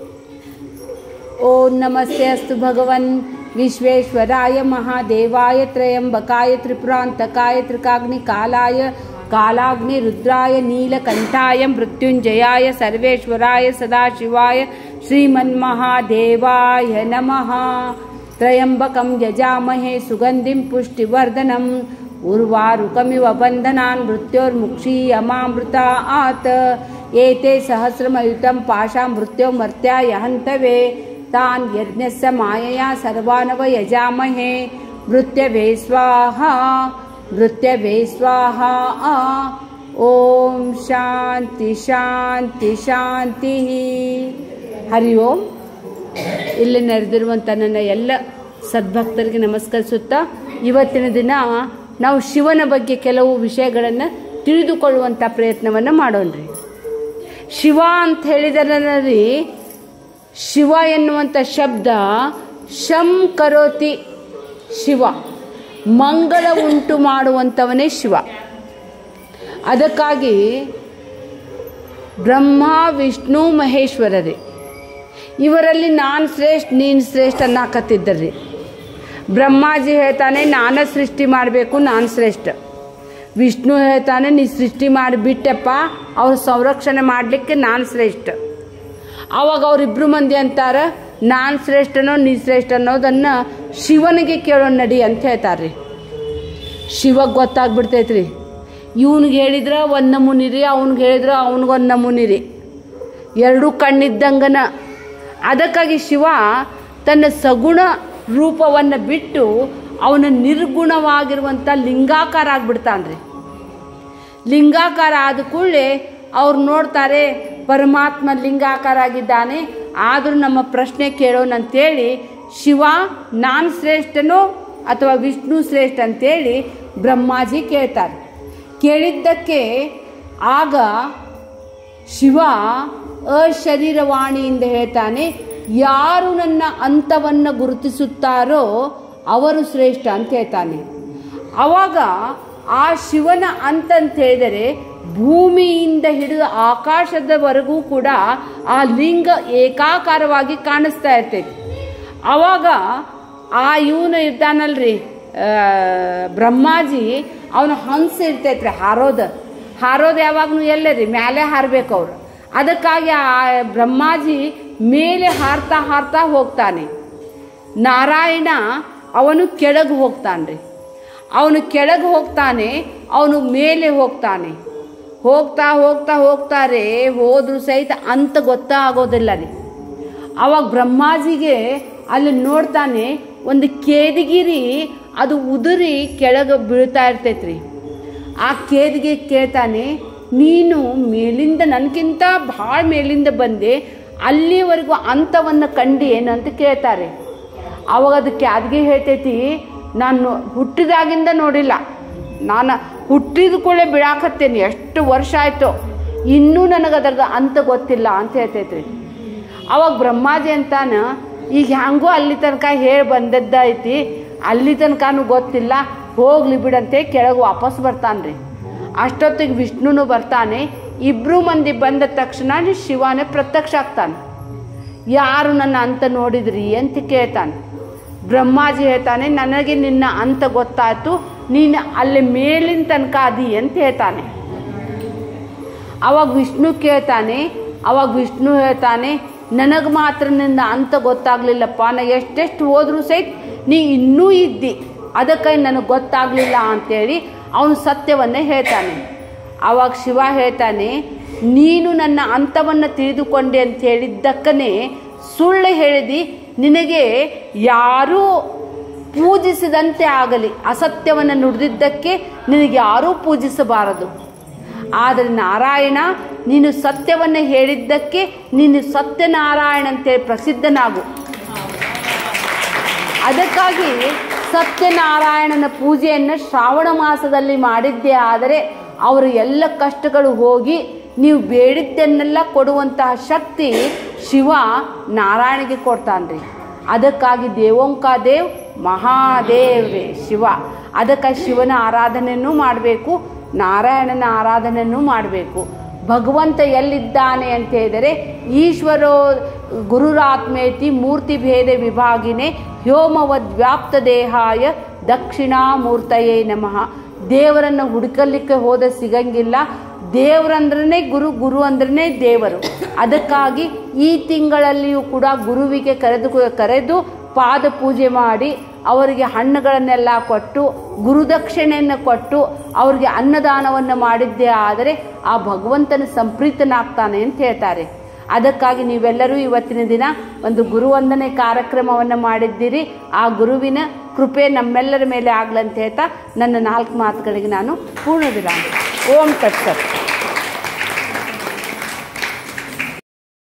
ಓಂ ನಮಸ್ತೆ ಅಸ್ತು ಭಗವನ್ ವಿಶ್ವೇಶ್ವರಾಯ ಮಹಾದೇವಾಯ ತ್ರಯಂಬಕಾಯ ತ್ರಿಪುರಾಂತಕಾಯ ತ್ರಿಕಾಗ್ನಿಕಾಲಾಯ ಕಾಲಾಗ್ನಿ ರುದ್ರಾಯ ನೀಲಕಂಠಾಯ ಮೃತ್ಯುಂಜಯಾಯ ಸರ್ವೇಶ್ವರಾಯ ಸದಾಶಿವಾಯ ಶ್ರೀಮನ್ಮಹಾದೇವಾಯ ನಮಃ ತ್ರಯಂಬಕಂ ಯಜಾಮಹೇ ಸುಗಂಧಿಂ ಪುಷ್ಟಿವರ್ಧನಂ ಉರ್ವಾರುಕಮಿವ ಬಂಧನಾನ್ ಮೃತ್ಯೋರ್ಮುಕ್ಷೀಯಮಾಮೃತ ಆತ ಏತೆ ಸಹಸ್ರಮಯುತಂ ಪಾಶಾಂ ಮೃತ್ಯೋ ಮರ್ತ್ಯಾಯ ಹಂತವೇ ತಾನ್ ಯಜ್ಞಸ್ಯ ಮಾಯಯಾ ಸರ್ವಾನವ ಯಜಾಮಹೇ ಮೃತ್ಯವೆ ಸ್ವಾಹ ಮೃತ್ಯವೆ ಸ್ವಾಹ ಆ ಓಂ ಶಾಂತಿ ಶಾಂತಿ ಶಾಂತಿ ಹರಿ ಓಂ ಇಲ್ಲಿ ನೆರೆದಿರುವಂಥ ನನ್ನ ಎಲ್ಲ ಸದ್ಭಕ್ತರಿಗೆ ನಮಸ್ಕರಿಸುತ್ತಾ ಇವತ್ತಿನ ದಿನ ನಾವು ಶಿವನ ಬಗ್ಗೆ ಕೆಲವು ವಿಷಯಗಳನ್ನು ತಿಳಿದುಕೊಳ್ಳುವಂಥ ಪ್ರಯತ್ನವನ್ನು ಮಾಡೋಣ್ರಿ ಶಿವ ಅಂತ ಹೇಳಿದರೆ ಶಿವ ಎನ್ನುವಂಥ ಶಬ್ದ ಶಂ ಕರೋತಿ ಶಿವ ಮಂಗಳ ಉಂಟು ಮಾಡುವಂಥವನೇ ಶಿವ ಅದಕ್ಕಾಗಿ ಬ್ರಹ್ಮ ವಿಷ್ಣು ಮಹೇಶ್ವರರೇ ಇವರಲ್ಲಿ ನಾನು ಶ್ರೇಷ್ಠ ನೀನು ಶ್ರೇಷ್ಠ ಅನ್ನಕತ್ತಿದ್ದರ್ರಿ ಬ್ರಹ್ಮಾಜಿ ಹೇಳ್ತಾನೆ ನಾನು ಸೃಷ್ಟಿ ಮಾಡಬೇಕು ನಾನು ಶ್ರೇಷ್ಠ ವಿಷ್ಣು ಹೇಳ್ತಾನೆ ನೀ ಸೃಷ್ಟಿ ಮಾಡಿಬಿಟ್ಟಪ್ಪ ಅವ್ರ ಸಂರಕ್ಷಣೆ ಮಾಡಲಿಕ್ಕೆ ನಾನು ಶ್ರೇಷ್ಠ ಆವಾಗ ಅವರಿಬ್ಬರು ಮಂದಿ ಅಂತಾರ ನಾನು ಶ್ರೇಷ್ಠನೋ ನೀ ಶ್ರೇಷ್ಠ ಅನ್ನೋದನ್ನು ಶಿವನಿಗೆ ಕೇಳೋ ನಡಿ ಅಂತ ಹೇಳ್ತಾರೆ ಶಿವಗೆ ಗೊತ್ತಾಗ್ಬಿಡ್ತೈತ್ರಿ ಇವ್ನಿಗೆ ಹೇಳಿದ್ರೆ ಒಂದು ನಮೂನಿ ರೀ ಅವ್ನಿಗೆ ಹೇಳಿದ್ರೆ ಅವ್ನಿಗೊಂದು ನಮೂನಿ ರೀ ಎರಡೂ ಕಣ್ಣಿದ್ದಂಗನ ಅದಕ್ಕಾಗಿ ಶಿವ ತನ್ನ ಸಗುಣ ರೂಪವನ್ನು ಬಿಟ್ಟು ಅವನ ನಿರ್ಗುಣವಾಗಿರುವಂಥ ಲಿಂಗಾಕಾರ ಆಗ್ಬಿಡ್ತಾನ್ರಿ ಲಿಂಗಾಕಾರ ಆದ ಕೂಡಲೇ ಅವ್ರು ನೋಡ್ತಾರೆ ಪರಮಾತ್ಮ ಲಿಂಗಾಕಾರ ಆಗಿದ್ದಾನೆ ಆದರೂ ನಮ್ಮ ಪ್ರಶ್ನೆ ಕೇಳೋಣಂತೇಳಿ ಶಿವ ನಾನು ಶ್ರೇಷ್ಠನೋ ಅಥವಾ ವಿಷ್ಣು ಶ್ರೇಷ್ಠ ಅಂತೇಳಿ ಬ್ರಹ್ಮಾಜಿ ಕೇಳ್ತಾರೆ ಕೇಳಿದ್ದಕ್ಕೆ ಆಗ ಶಿವ ಅಶರೀರವಾಣಿಯಿಂದ ಹೇಳ್ತಾನೆ ಯಾರು ನನ್ನ ಅಂತವನ್ನು ಗುರುತಿಸುತ್ತಾರೋ ಅವರು ಶ್ರೇಷ್ಠ ಅಂತ ಹೇಳ್ತಾನೆ ಅವಾಗ ಆ ಶಿವನ ಅಂತ ಅಂತ ಹೇಳಿದರೆ ಭೂಮಿಯಿಂದ ಹಿಡಿದು ಆಕಾಶದವರೆಗೂ ಕೂಡ ಆ ಲಿಂಗ ಏಕಾಕಾರವಾಗಿ ಕಾಣಿಸ್ತಾ ಇರ್ತೈತಿ ಅವಾಗ ಆ ಇವನು ಇದ್ದಾನಲ್ರಿ ಬ್ರಹ್ಮಾಜಿ ಅವನ ಹಂಸ ಇರ್ತೈತ್ರಿ ಹಾರೋದು ಹಾರೋದು ಯಾವಾಗಲೂ ಎಲ್ಲೇ ರೀ ಮ್ಯಾಲೆ ಹಾರಬೇಕು ಅವ್ರು ಅದಕ್ಕಾಗಿ ಆ ಬ್ರಹ್ಮಾಜಿ ಮೇಲೆ ಹಾರ್ತಾ ಹಾರ್ತಾ ಹೋಗ್ತಾನೆ ನಾರಾಯಣ ಅವನು ಕೆಳಗೆ ಹೋಗ್ತಾನೆ ಅವನು ಕೆಳಗೆ ಹೋಗ್ತಾನೆ ಅವನು ಮೇಲೆ ಹೋಗ್ತಾನೆ ಹೋಗ್ತಾ ಹೋಗ್ತಾ ಹೋಗ್ತಾರೆ ಹೋದ್ರು ಸಹಿತ ಅಂತ ಗೊತ್ತಾಗೋದಿಲ್ಲ ರೀ ಅವಾಗ ಬ್ರಹ್ಮಾಜಿಗೆ ಅಲ್ಲಿ ನೋಡ್ತಾನೆ ಒಂದು ಕೇದಿಗಿರಿ ಅದು ಉದುರಿ ಕೆಳಗೆ ಬೀಳ್ತಾ ಇರ್ತೈತ್ರಿ ಆ ಕೇದಿಗೆ ಕೇಳ್ತಾನೆ ನೀನು ಮೇಲಿಂದ ನನಗಿಂತ ಭಾಳ ಮೇಲಿಂದ ಬಂದೆ ಅಲ್ಲಿವರೆಗೂ ಅಂತವನ್ನು ಕಂಡು ಏನಂತ ಕೇಳ್ತಾರೆ ಅವಾಗ ಅದಕ್ಕೆ ಅದ್ಗೆ ಹೇಳ್ತೈತಿ ನಾನು ಹುಟ್ಟಿದಾಗಿಂದ ನೋಡಿಲ್ಲ ನಾನು ಹುಟ್ಟಿದ ಕೂಡಲೇ ಬಿಡಾಕತ್ತೇನೆ ಎಷ್ಟು ವರ್ಷ ಆಯಿತು ಇನ್ನೂ ನನಗೆ ಅದ್ರದ್ದು ಅಂತ ಗೊತ್ತಿಲ್ಲ ಅಂತ ಹೇಳ್ತೈತ್ರಿ ಅವಾಗ ಬ್ರಹ್ಮಾಜಿ ಅಂತಾನ ಈಗ ಹ್ಯಾಂಗೂ ಅಲ್ಲಿ ತನಕ ಹೇಳಿ ಬಂದದ್ದೈತಿ ಅಲ್ಲಿ ತನಕನೂ ಗೊತ್ತಿಲ್ಲ ಹೋಗ್ಲಿ ಬಿಡಂತೆ ಕೆಳಗೆ ವಾಪಸ್ ಬರ್ತಾನೆ ಅಷ್ಟೊತ್ತಿಗೆ ವಿಷ್ಣುನು ಬರ್ತಾನೆ ಇಬ್ಬರು ಮಂದಿ ಬಂದ ತಕ್ಷಣ ಶಿವನೇ ಪ್ರತ್ಯಕ್ಷ ಆಗ್ತಾನೆ ಯಾರು ನನ್ನ ಅಂತ ನೋಡಿದ್ರಿ ಅಂತ ಕೇಳ್ತಾನೆ ಬ್ರಹ್ಮಾಜಿ ಹೇಳ್ತಾನೆ ನನಗೆ ನಿನ್ನ ಅಂತ ಗೊತ್ತಾಯ್ತು ನೀನು ಅಲ್ಲಿ ಮೇಲಿನ ತನಕ ಅದಿ ಅಂತ ಹೇಳ್ತಾನೆ ಅವಾಗ ವಿಷ್ಣು ಕೇಳ್ತಾನೆ ಅವಾಗ ವಿಷ್ಣು ಹೇಳ್ತಾನೆ ನನಗೆ ಮಾತ್ರ ನಿನ್ನ ಅಂತ ಗೊತ್ತಾಗ್ಲಿಲ್ಲಪ್ಪ ನಾ ಎಷ್ಟೆಷ್ಟು ಹೋದ್ರೂ ಸಹಿತ ನೀ ಇನ್ನೂ ಇದ್ದಿ ಅದಕ್ಕೆ ನನಗೆ ಗೊತ್ತಾಗಲಿಲ್ಲ ಅಂತೇಳಿ ಅವನು ಸತ್ಯವನ್ನೇ ಹೇಳ್ತಾನೆ ಆವಾಗ ಶಿವ ಹೇಳ್ತಾನೆ ನೀನು ನನ್ನ ಅಂತವನ್ನು ತಿಳಿದುಕೊಂಡೆ ಅಂತ ಹೇಳಿದ್ದಕ್ಕನೇ ಸುಳ್ಳು ಹೇಳಿದಿ ನಿನಗೆ ಯಾರೂ ಪೂಜಿಸಿದಂತೆ ಆಗಲಿ ಅಸತ್ಯವನ್ನು ನುಡಿದಿದ್ದಕ್ಕೆ ನಿನಗೆ ಯಾರೂ ಪೂಜಿಸಬಾರದು ಆದರೆ ನಾರಾಯಣ ನೀನು ಸತ್ಯವನ್ನು ಹೇಳಿದ್ದಕ್ಕೆ ನೀನು ಸತ್ಯನಾರಾಯಣ ಅಂತೇಳಿ ಪ್ರಸಿದ್ಧನಾಗು ಅದಕ್ಕಾಗಿ ಸತ್ಯನಾರಾಯಣನ ಪೂಜೆಯನ್ನು ಶ್ರಾವಣ ಮಾಸದಲ್ಲಿ ಮಾಡಿದ್ದೇ ಆದರೆ ಅವರ ಎಲ್ಲ ಕಷ್ಟಗಳು ಹೋಗಿ ನೀವು ಬೇಡಿದ್ದನ್ನೆಲ್ಲ ಕೊಡುವಂತಹ ಶಕ್ತಿ ಶಿವ ನಾರಾಯಣಿಗೆ ಕೊಡ್ತಾನ್ರಿ ಅದಕ್ಕಾಗಿ ದೇವೋಂಕ ದೇವ್ ಮಹಾದೇವ್ರೇ ಶಿವ ಅದಕ್ಕೆ ಶಿವನ ಆರಾಧನೆಯೂ ಮಾಡಬೇಕು ನಾರಾಯಣನ ಆರಾಧನೆಯೂ ಮಾಡಬೇಕು ಭಗವಂತ ಎಲ್ಲಿದ್ದಾನೆ ಅಂತ ಹೇಳಿದರೆ ಈಶ್ವರೋ ಗುರುರಾತ್ಮೇತಿ ಮೂರ್ತಿ ಭೇದ ವಿಭಾಗಿನೇ ವ್ಯಾಪ್ತ ದೇಹಾಯ ದಕ್ಷಿಣಾಮೂರ್ತಯೇ ನಮಃ ದೇವರನ್ನು ಹುಡುಕಲಿಕ್ಕೆ ಹೋದ ಸಿಗಂಗಿಲ್ಲ ದೇವರಂದ್ರೇ ಗುರು ಗುರು ಅಂದ್ರೆ ದೇವರು ಅದಕ್ಕಾಗಿ ಈ ತಿಂಗಳಲ್ಲಿಯೂ ಕೂಡ ಗುರುವಿಗೆ ಕರೆದು ಕರೆದು ಪಾದ ಪೂಜೆ ಮಾಡಿ ಅವರಿಗೆ ಹಣ್ಣುಗಳನ್ನೆಲ್ಲ ಕೊಟ್ಟು ಗುರುದಕ್ಷಿಣೆಯನ್ನು ಕೊಟ್ಟು ಅವರಿಗೆ ಅನ್ನದಾನವನ್ನು ಮಾಡಿದ್ದೇ ಆದರೆ ಆ ಭಗವಂತನ ಸಂಪ್ರೀತನಾಗ್ತಾನೆ ಅಂತ ಹೇಳ್ತಾರೆ ಅದಕ್ಕಾಗಿ ನೀವೆಲ್ಲರೂ ಇವತ್ತಿನ ದಿನ ಒಂದು ಗುರುವಂದನೆ ಕಾರ್ಯಕ್ರಮವನ್ನು ಮಾಡಿದ್ದೀರಿ ಆ ಗುರುವಿನ ಕೃಪೆ ನಮ್ಮೆಲ್ಲರ ಮೇಲೆ ಆಗ್ಲಂತ ಹೇಳ್ತಾ ನನ್ನ ನಾಲ್ಕು ಮಾತುಗಳಿಗೆ ನಾನು ಪೂರ್ಣ ವಿರಾಮ ಓಂ ತತ್ಸತ್